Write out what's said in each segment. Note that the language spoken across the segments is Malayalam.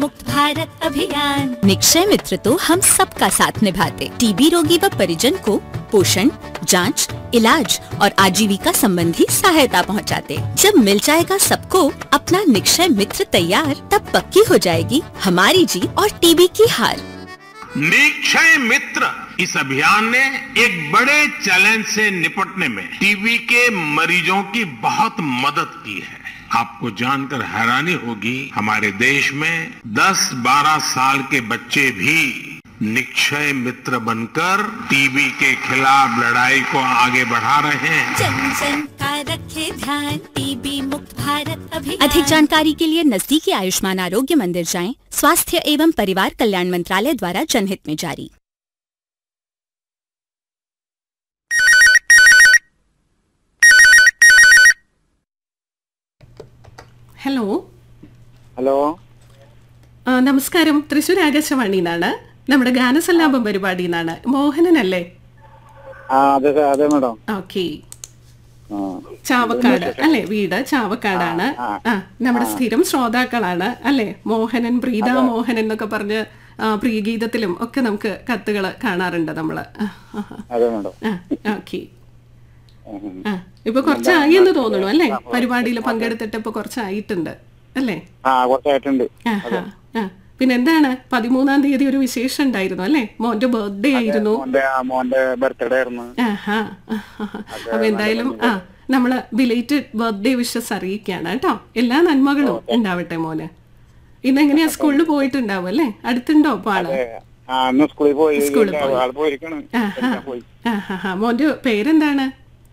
मुक्त भारत अभियान निक्षय मित्र तो हम सबका साथ निभाते टीबी रोगी व परिजन को पोषण जांच, इलाज और आजीविका संबंधी सहायता पहुंचाते। जब मिल जाएगा सबको अपना निक्षय मित्र तैयार तब पक्की हो जाएगी हमारी जीत और टीबी की हार निक्षय मित्र इस अभियान ने एक बड़े चैलेंज से निपटने में टीबी के मरीजों की बहुत मदद की है आपको जानकर हैरानी होगी हमारे देश में 10-12 साल के बच्चे भी निक्षय मित्र बनकर टीबी के खिलाफ लड़ाई को आगे बढ़ा रहे हैं जन जन का रखे ध्यान टीबी मुक्त भारत अभियान अधिक जानकारी के लिए नजदीकी आयुष्मान आरोग्य मंदिर जाएं स्वास्थ्य एवं परिवार कल्याण मंत्रालय द्वारा जनहित में जारी ഹലോ ഹലോ ആ, നമസ്കാരം തൃശ്ശൂർ ആകാശവാണി നിന്നാണ് നമ്മുടെ ഗാനസല്ലാപം പരിപാടി നിന്നാണ് മോഹനനല്ലേ ആ അതെ സാർ അതെ മാഡം ഓക്കെ ആ ചാവക്കാട് അല്ലെ വീട് ചാവക്കാടാണ് ആ, ആ നമ്മുടെ സ്ഥിരം ശ്രോതാക്കളാണ് അല്ലെ മോഹനൻ പ്രീത മോഹനൻ എന്നൊക്കെ പറഞ്ഞ് ആ, പ്രിയഗീതത്തിലും ഒക്കെ നമുക്ക് കത്തുകൾ കാണാറുണ്ട് നമ്മള് ആ, ആ, അതെ മാഡം ആ ഓക്കെ ആ ഇപ്പൊ കുറച്ചായി എന്ന് തോന്നുന്നു അല്ലെ പരിപാടിയിൽ പങ്കെടുത്തിട്ട് ഇപ്പൊ കുറച്ചായിട്ടുണ്ട് അല്ലേ ആ കുറച്ചായിട്ടുണ്ട് ആഹാ, ആ. പിന്നെ എന്താണ് പതിമൂന്നാം തീയതി ഒരു വിശേഷം ഉണ്ടായിരുന്നു അല്ലേ മോന്റെ ബർത്ത്ഡേ ആയിരുന്നു മോന്റെ ആ മോന്റെ ബർത്ത്ഡേ ആയിരുന്നു ആഹാ. അപ്പൊ എന്തായാലും ആ നമ്മള് ബിലേറ്റഡ് ബർത്ത്ഡേ വിഷസ് അറിയിക്കാണ് കേട്ടോ എല്ലാ നന്മകളും ഉണ്ടാവട്ടെ മോന് ഇന്ന് എങ്ങനെയാ സ്കൂളിൽ പോയിട്ടുണ്ടാവും അല്ലേ അടുത്തുണ്ടോ അപ്പൊ ആള് ഏ, ആ അന്ന് സ്കൂളിൽ പോയി സ്കൂളിൽ ഇല്ല, പോയി. ആള് പോയിരിക്കണ് ആഹാ. പോയി ആഹാ. മോന്റെ പേരെന്താണ്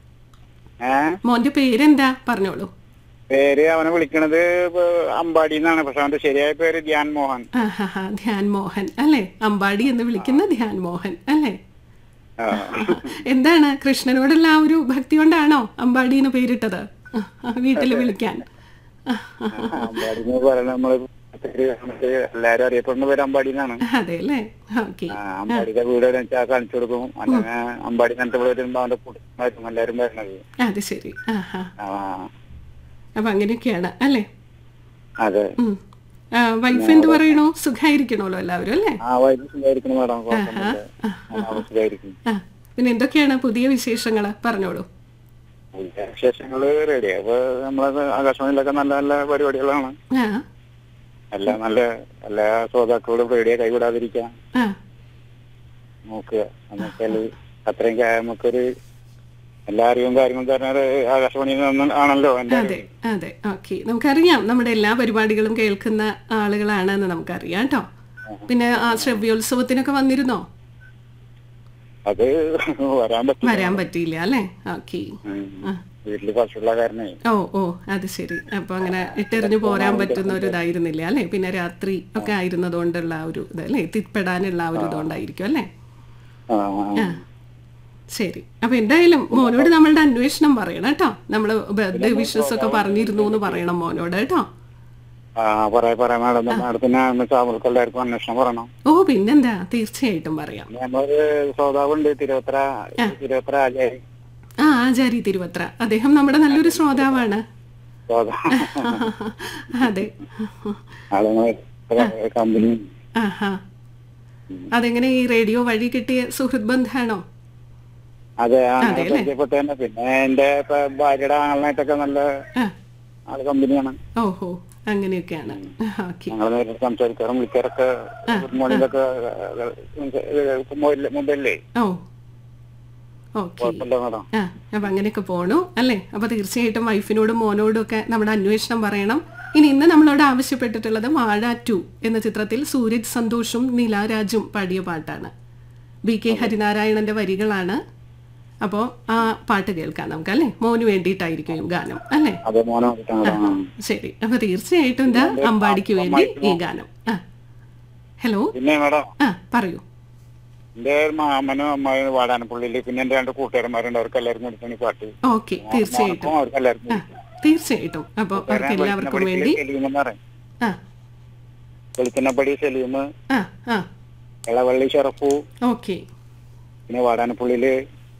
ഏ മോന്റെ പേരെന്താ പറഞ്ഞോളൂ പേര് അവനെ വിളിക്കണത് ഇപ്പൊ അമ്പാടി എന്നാണ് പക്ഷെ അവന്റെ ശരിയായ പേര് ധ്യാൻ മോഹൻ ആഹാ ധ്യാൻ മോഹൻ അല്ലേ അമ്പാടി എന്ന് വിളിക്കുന്ന ധ്യാൻ മോഹൻ അല്ലേ ആ. എന്താണ് കൃഷ്ണനോടുള്ള ആ ഒരു ഭക്തി കൊണ്ടാണോ അമ്പാടി എന്ന് പേരിട്ടത് ആ, ആ, വീട്ടില് വിളിക്കാൻ ആ, ആ, അമ്പാടി എന്ന് പറയണ നമ്മള് പേര് നമുക്ക് എല്ലാരും അറിയപ്പെടുന്ന പേര് അമ്പാടി എന്നാണ് അതെ അല്ലേ ഓക്കെ ആ, അമ്പാടിയുടെ വീട് എവിടെയാ വെച്ചാ കാണിച്ചു കൊടുക്കും അല്ലെങ്കിൽ അമ്പാടി നനത്തെ ഇവിടെ വരുമ്പോ അവന്റെ കുടുംബമായിട്ടും എല്ലാരും വരണത് അത് ശരി ആഹാ ആ അപ്പൊ അങ്ങനെയൊക്കെയാണ് അല്ലേ അതെ ഉം. ആ, വൈഫ് എന്ത് പറയണു സുഖായിരിക്കണല്ലോ എല്ലാവരും അല്ലേ ആ വൈദ്യുതി സുഖമായിരിക്കണം മാഡം കുഴപ്പമൊന്നുമില്ല ആ, സുഖമായിരിക്കും ആ പിന്നെ എന്തൊക്കെയാണ് പുതിയ വിശേഷങ്ങള് പറഞ്ഞോളൂ പുതിയ വിശേഷങ്ങള് റെഡി അപ്പൊ നമ്മളെ ആകാശവാണിയിലൊക്കെ നല്ല നല്ല പരിപാടികളാണ് ആ എല്ലാം നല്ല എല്ലാ ശ്രോതാക്കളോടും റേഡിയോ കൈവിടാതിരിക്കാൻ ആ നോക്കുക എന്നുവെച്ചാല് അത്രയും കാ- നമുക്കൊരു എല്ലാ അറിവും കാര്യങ്ങളും തരുന്നത് ആകാശവാണിയിൽ നിന്ന് ആണല്ലോ എന്റെ അതെ അതെ ഓക്കെ നമുക്കറിയാം നമ്മുടെ എല്ലാ പരിപാടികളും കേൾക്കുന്ന ആളുകളാണെന്ന് നമുക്കറിയാം കേട്ടോ പിന്നെ ആ ശ്രവ്യോത്സവത്തിനൊക്കെ വന്നിരുന്നോ അത് വരാൻ പറ്റില്ല വരാൻ പറ്റിയില്ല അല്ലേ ഓക്കെ ഉം. വീട്ടില് പശുള്ള കാരണേ ഓ ഓ അത് ശരി അപ്പൊ അങ്ങനെ ഇട്ടെറിഞ്ഞു പോരാൻ പറ്റുന്ന ഒരു ഇതായിരുന്നില്ല അല്ലേ പിന്നെ രാത്രി ഒക്കെ ആയിരുന്നതുകൊണ്ടുള്ള ആ ഒരു ഇത് അല്ലേ എത്തിപ്പെടാനുള്ള ആ ഒരു ഇതുകൊണ്ടായിരിക്കും അല്ലേ ആ, ആ ശരി അപ്പൊ എന്തായാലും മോനോട് നമ്മളുടെ അന്വേഷണം പറയണം കേട്ടോ നമ്മള് ബർത്ത്ഡേ വിഷസ് ഒക്കെ പറഞ്ഞിരുന്നു എന്ന് പറയണം മോനോട് കേട്ടോ ആ പറയാ പറയാം മാഡം മാഡത്തിന് സാമൂഹ്യ എല്ലാവർക്കും അന്വേഷണം പറയണം ഓ പിന്നെന്താ തീർച്ചയായിട്ടും പറയാം നമ്മളൊരു ശ്രോതാവുണ്ട് തിരുവത്ര തിരുവത്ര ആചാരി ആ ആചാരി തിരുവത്ര അദ്ദേഹം നമ്മുടെ നല്ലൊരു ശ്രോതാവാണ് ശ്രോതാ അതെ ആളുകളെ കമ്പനി ആഹാ അതെങ്ങനെ ഈ റേഡിയോ വഴി കിട്ടിയ സുഹൃത് ബന്ധാണോ അതെ ആ അതെ അല്ലേ? പരിചയപ്പെട്ട തന്നെ പിന്നെ എന്റെ ഇപ്പൊ ഭാര്യയുടെ ആങ്ങളായിട്ടൊക്കെ നല്ല ആ ആള് കമ്പനിയാണ് ഓഹോ അങ്ങനെയൊക്കെയാണ് ഓക്കെ ഞങ്ങൾ നേരിട്ട് സംസാരിക്കാറും വിളിക്കാറൊക്കെ ഗുഡ് മോർണിംഗൊക്കെ മൊബൈലിലേ ഓ ഓക്കെ കുഴപ്പമില്ല മാഡം ആ അപ്പൊ അങ്ങനെയൊക്കെ പോണു അല്ലേ അപ്പൊ തീർച്ചയായിട്ടും വൈഫിനോടും മോനോടും ഒക്കെ നമ്മുടെ അന്വേഷണം പറയണം ഇനി ഇന്ന് നമ്മളോട് ആവശ്യപ്പെട്ടിട്ടുള്ളത് വാഴ ടു എന്ന ചിത്രത്തിൽ സൂരജ് സന്തോഷും നീലാരാജും പാടിയ പാട്ടാണ് ബി കെ ഹരിനാരായണന്റെ വരികളാണ് അപ്പോൾ ആ പാട്ട് കേൾക്കാം നമുക്ക് അല്ലേ മോന് വേണ്ടിയിട്ടായിരിക്കും ഈ ഗാനം അല്ലേ അതെ മോനെ നോക്കിയിട്ടാണ് മാഡം. ശരി അപ്പൊ തീർച്ചയായിട്ടും എന്താ അമ്പാടിക്ക് വേണ്ടി ഈ ഗാനം ആ ഹലോ പിന്നെ മാഡം ആ പറയൂ എന്റെ മാമനും അമ്മായും വാടാനപ്പള്ളിയില് പിന്നെ എന്റെ രണ്ട് കൂട്ടുകാരന്മാരുണ്ട് അവർക്ക് എല്ലാവർക്കും എടുത്താണ് ഈ പാട്ട് ഓക്കെ തീർച്ചയായിട്ടും മോനക്കും അവർക്ക് എല്ലാവർക്കും ആ തീർച്ചയായിട്ടും അപ്പോൾ അവർക്ക് എല്ലാവർക്കും വേണ്ടി സലീം എന്ന് പറയും ആ വെളിച്ചെണ്ണപ്പടി സലീം ആ ആ ഇളവള്ളി ഷറഫു ഓക്കെ പിന്നെ വാടാനപ്പള്ളിയില്